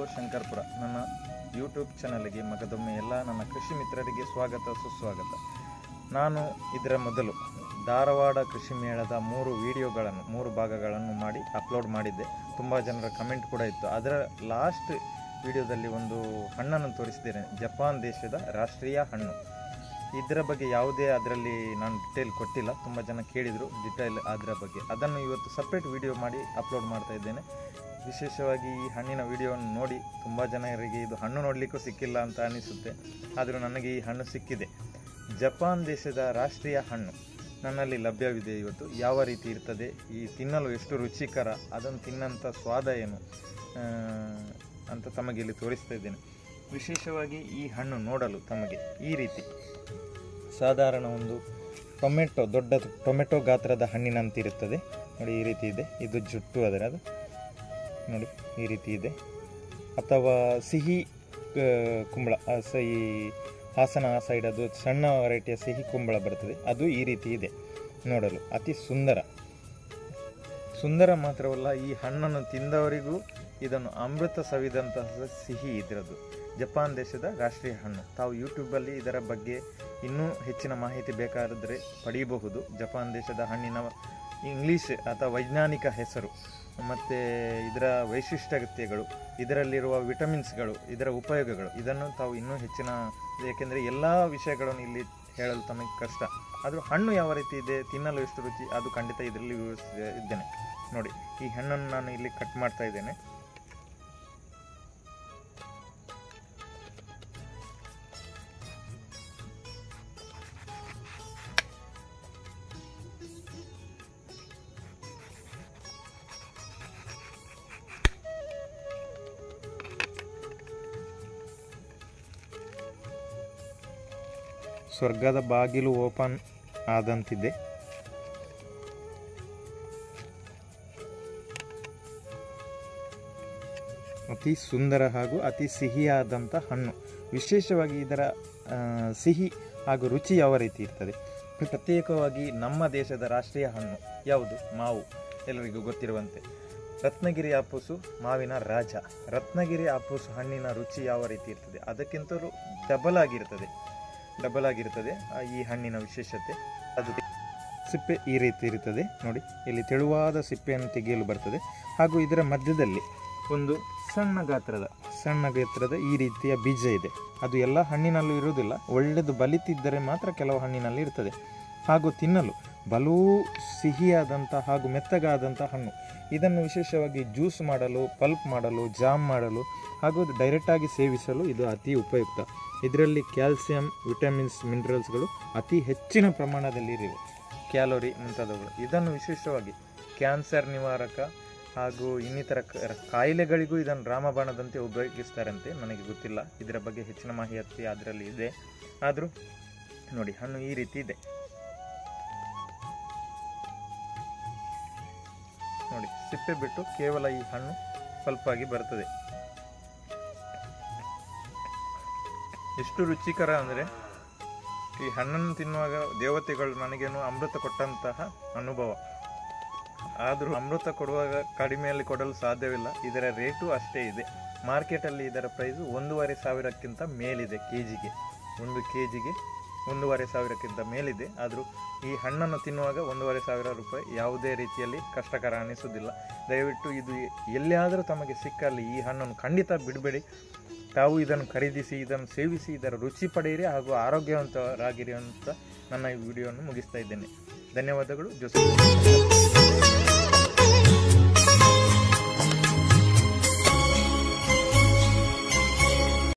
four Shankarpura ನನ್ನ YouTube ಚಾನಲ್ಗೆ ಮಗದೊಮ್ಮೆ ಎಲ್ಲ ನನ್ನ ಕೃಷಿ ಮಿತ್ರರಿಗೆ ಸ್ವಾಗತ ಸುಸ್ವಾಗತ ನಾನು ಇದರ ಮೊದಲು ಧಾರವಾಡ ಕೃಷಿ ಮೇಳದ ಮೂರು ವಿಡಿಯೋಗಳನ್ನು ಮೂರು ಭಾಗಗಳನ್ನು ಮಾಡಿ ಅಪ್ಲೋಡ್ ಮಾಡಿದ್ದೆ ತುಂಬ ಜನರ ಕಮೆಂಟ್ ಕೂಡ ಇತ್ತು ಅದರ ಲಾಸ್ಟ್ ವಿಡಿಯೋದಲ್ಲಿ ಒಂದು ಹಣ್ಣನ್ನು ತೋರಿಸಿದ್ದೇನೆ ಜಪಾನ್ ದೇಶದ ರಾಷ್ಟ್ರೀಯ ಹಣ್ಣು ಇದರ ಬಗ್ಗೆ ಯಾವುದೇ ಅದರಲ್ಲಿ ನಾನು ಡಿಟೇಲ್ ಕೊಟ್ಟಿಲ್ಲ ತುಂಬ ಜನ ಕೇಳಿದರು ಡಿಟೇಲ್ ಅದರ ಬಗ್ಗೆ ಅದನ್ನು ಇವತ್ತು ಸಪ್ರೇಟ್ ವಿಡಿಯೋ ಮಾಡಿ ಅಪ್ಲೋಡ್ ಮಾಡ್ತಾ ಇದ್ದೇನೆ ವಿಶೇಷವಾಗಿ ಈ ಹಣ್ಣಿನ ವಿಡಿಯೋವನ್ನು ನೋಡಿ ತುಂಬ ಜನರಿಗೆ ಇದು ಹಣ್ಣು ನೋಡಲಿಕ್ಕೂ ಸಿಕ್ಕಿಲ್ಲ ಅಂತ ಅನಿಸುತ್ತೆ ಆದರೂ ನನಗೆ ಈ ಹಣ್ಣು ಸಿಕ್ಕಿದೆ ಜಪಾನ್ ದೇಶದ ರಾಷ್ಟ್ರೀಯ ಹಣ್ಣು ನನ್ನಲ್ಲಿ ಲಭ್ಯವಿದೆ ಇವತ್ತು ಯಾವ ರೀತಿ ಇರ್ತದೆ ಈ ತಿನ್ನಲು ಎಷ್ಟು ರುಚಿಕರ ಅದನ್ನು ತಿನ್ನಂಥ ಸ್ವಾದ ಏನು ಆ, ಅಂತ ತಮಗೆ ಇಲ್ಲಿ ತೋರಿಸ್ತಾ ಇದ್ದೇನೆ ವಿಶೇಷವಾಗಿ ಈ ಹಣ್ಣು ನೋಡಲು ತಮಗೆ ಈ ರೀತಿ ಸಾಧಾರಣ ಒಂದು ಟೊಮೆಟೊ ದೊಡ್ಡ ಟೊಮೆಟೊ ಗಾತ್ರದ ಹಣ್ಣಿನಂತೆ ಇರುತ್ತದೆ ನೋಡಿ ಈ ರೀತಿ ಇದೆ ಇದು ಜುಟ್ಟು ಅದರದು ನೋಡಿ ಈ ರೀತಿ ಇದೆ ಅಥವಾ ಸಿಹಿ ಆ, ಕುಂಬಳ ಆ, ಸ- ಈ ಹಾಸನ ಆ ಸೈಡ್ ಅದು ಸಣ್ಣ ವೆರೈಟಿಯ ಸಿಹಿ ಕುಂಬಳ ಬರ್ತದೆ ಅದು ಈ ರೀತಿ ಇದೆ ನೋಡಲು ಅತಿ ಸುಂದರ ಸುಂದರ ಮಾತ್ರವಲ್ಲ ಈ ಹಣ್ಣನ್ನು ತಿಂದವರಿಗೂ ಇದನ್ನು ಅಮೃತ ಸವಿದಂತಹ ಸಿಹಿ ಇದರದ್ದು ಜಪಾನ್ ದೇಶದ ರಾಷ್ಟ್ರೀಯ ಹಣ್ಣು ತಾವು ಯೂಟ್ಯೂಬಲ್ಲಿ ಇದರ ಬಗ್ಗೆ ಇನ್ನೂ ಹೆಚ್ಚಿನ ಮಾಹಿತಿ ಬೇಕಾದರೆ ಪಡೆಯಬಹುದು ಜಪಾನ್ ದೇಶದ ಹಣ್ಣಿನ ಇಂಗ್ಲೀಷ್ ಅಥವಾ ವೈಜ್ಞಾನಿಕ ಹೆಸರು ಮತ್ತು ಇದರ ವೈಶಿಷ್ಟ್ಯತೆಗಳು ಇದರಲ್ಲಿರುವ ವಿಟಮಿನ್ಸ್ಗಳು ಇದರ ಉಪಯೋಗಗಳು ಇದನ್ನು ತಾವು ಇನ್ನೂ ಹೆಚ್ಚಿನ ಏಕೆಂದರೆ ಎಲ್ಲ ವಿಷಯಗಳನ್ನು ಇಲ್ಲಿ ಹೇಳಲು ತಮಗೆ ಕಷ್ಟ ಆದರೂ ಹಣ್ಣು ಯಾವ ರೀತಿ ಇದೆ ತಿನ್ನಲು ಎಷ್ಟು ರುಚಿ ಅದು ಖಂಡಿತ ಇದರಲ್ಲಿ ವಿವರಿಸ್ತಾ ಇದ್ದೇನೆ ನೋಡಿ ಈ ಹಣ್ಣನ್ನು ನಾನು ಇಲ್ಲಿ ಕಟ್ ಮಾಡ್ತಾ ಇದ್ದೇನೆ ಸ್ವರ್ಗದ ಬಾಗಿಲು ಓಪನ್ ಆದಂತಿದೆ ಅತಿ ಸುಂದರ ಹಾಗೂ ಅತಿ ಸಿಹಿಯಾದಂಥ ಹಣ್ಣು ವಿಶೇಷವಾಗಿ ಇದರ ಆ, ಸಿಹಿ ಹಾಗೂ ರುಚಿ ಯಾವ ರೀತಿ ಇರ್ತದೆ ಪ್ರತ್ಯೇಕವಾಗಿ ನಮ್ಮ ದೇಶದ ರಾಷ್ಟ್ರೀಯ ಹಣ್ಣು ಯಾವುದು ಮಾವು ಎಲ್ಲರಿಗೂ ಗೊತ್ತಿರುವಂತೆ ರತ್ನಗಿರಿ ಆಪೂಸು ಮಾವಿನ ರಾಜ ರತ್ನಗಿರಿ ಆಪೂಸು ಹಣ್ಣಿನ ರುಚಿ ಯಾವ ರೀತಿ ಇರ್ತದೆ ಅದಕ್ಕಿಂತಲೂ ಡಬಲ್ ಆಗಿರ್ತದೆ ಡಬಲ್ ಆಗಿರ್ತದೆ ಆ, ಈ ಹಣ್ಣಿನ ವಿಶೇಷತೆ ಅದು ಸಿಪ್ಪೆ ಈ ರೀತಿ ಇರುತ್ತದೆ ನೋಡಿ ಇಲ್ಲಿ ತೆಳುವಾದ ಸಿಪ್ಪೆಯನ್ನು ತೆಗೆಯಲು ಬರ್ತದೆ ಹಾಗೂ ಇದರ ಮಧ್ಯದಲ್ಲಿ ಒಂದು ಸಣ್ಣ ಗಾತ್ರದ ಸಣ್ಣ ಗಾತ್ರದ ಈ ರೀತಿಯ ಬೀಜ ಇದೆ ಅದು ಎಲ್ಲ ಹಣ್ಣಿನಲ್ಲೂ ಇರುವುದಿಲ್ಲ ಒಳ್ಳೆಯದು ಬಲಿತಿದ್ದರೆ ಮಾತ್ರ ಕೆಲವು ಹಣ್ಣಿನಲ್ಲಿ ಇರ್ತದೆ ಹಾಗೂ ತಿನ್ನಲು ಬಲೂ ಸಿಹಿಯಾದಂಥ ಹಾಗೂ ಮೆತ್ತಗಾದಂಥ ಹಣ್ಣು ಇದನ್ನು ವಿಶೇಷವಾಗಿ ಜ್ಯೂಸ್ ಮಾಡಲು ಪಲ್ಪ್ ಮಾಡಲು ಜಾಮ್ ಮಾಡಲು ಹಾಗೂ ಡೈರೆಕ್ಟಾಗಿ ಸೇವಿಸಲು ಇದು ಅತಿ ಉಪಯುಕ್ತ ಇದರಲ್ಲಿ ಕ್ಯಾಲ್ಸಿಯಂ ವಿಟಮಿನ್ಸ್ ಮಿನರಲ್ಸ್ಗಳು ಅತಿ ಹೆಚ್ಚಿನ ಪ್ರಮಾಣದಲ್ಲಿರಿವೆ ಕ್ಯಾಲೋರಿ ಮುಂತಾದವುಗಳು ಇದನ್ನು ವಿಶೇಷವಾಗಿ ಕ್ಯಾನ್ಸರ್ ನಿವಾರಕ ಹಾಗೂ ಇನ್ನಿತರ ಕ- ಕಾಯಿಲೆಗಳಿಗೂ ಇದನ್ನು ರಾಮಬಾಣದಂತೆ ಉಪಯೋಗಿಸ್ತಾರಂತೆ ನನಗೆ ಗೊತ್ತಿಲ್ಲ ಇದರ ಬಗ್ಗೆ ಹೆಚ್ಚಿನ ಮಾಹಿತಿ ಅದರಲ್ಲಿ ಇದೆ ಆದರೂ ನೋಡಿ ಹಣ್ಣು ಈ ರೀತಿ ಇದೆ ನೋಡಿ ಸಿಪ್ಪೆ ಬಿಟ್ಟು ಕೇವಲ ಈ ಹಣ್ಣು ಸ್ವಲ್ಪಾಗಿ ಬರ್ತದೆ ಎಷ್ಟು ರುಚಿಕರ ಅಂದರೆ ಈ ಹಣ್ಣನ್ನು ತಿನ್ನುವಾಗ ದೇವತೆಗಳು ನನಗೇನು ಅಮೃತ ಕೊಟ್ಟಂತಹ ಅನುಭವ ಆದರೂ ಅಮೃತ ಕೊಡುವಾಗ ಕಡಿಮೆಯಲ್ಲಿ ಕೊಡಲು ಸಾಧ್ಯವಿಲ್ಲ ಇದರ ರೇಟು ಅಷ್ಟೇ ಇದೆ ಮಾರ್ಕೆಟಲ್ಲಿ ಇದರ ಪ್ರೈಸು ಒಂದೂವರೆ ಸಾವಿರಕ್ಕಿಂತ ಮೇಲಿದೆ ಕೆ ಜಿಗೆ ಒಂದು ಕೆ ಜಿಗೆ ಒಂದೂವರೆ ಸಾವಿರಕ್ಕಿಂತ ಮೇಲಿದೆ ಆದರೂ ಈ ಹಣ್ಣನ್ನು ತಿನ್ನುವಾಗ ಒಂದೂವರೆ ಸಾವಿರ ರೂಪಾಯಿ ಯಾವುದೇ ರೀತಿಯಲ್ಲಿ ಕಷ್ಟಕರ ಅನಿಸುವುದಿಲ್ಲ ದಯವಿಟ್ಟು ಇದು ಎಲ್ಲಿಯಾದರೂ ತಮಗೆ ಸಿಕ್ಕಲ್ಲಿ ಈ ಹಣ್ಣನ್ನು ಖಂಡಿತ ಬಿಡಬೇಡಿ ತಾವು ಇದನ್ನು ಖರೀದಿಸಿ ಇದನ್ನು ಸೇವಿಸಿ ಇದರ ರುಚಿ ಪಡೆಯಿರಿ ಹಾಗೂ ಆರೋಗ್ಯವಂತರಾಗಿರಿ ಅಂತ ನನ್ನ ಈ ವಿಡಿಯೋವನ್ನು ಮುಗಿಸ್ತಾ ಇದ್ದೇನೆ ಧನ್ಯವಾದಗಳು ಜೋಸೆಫ್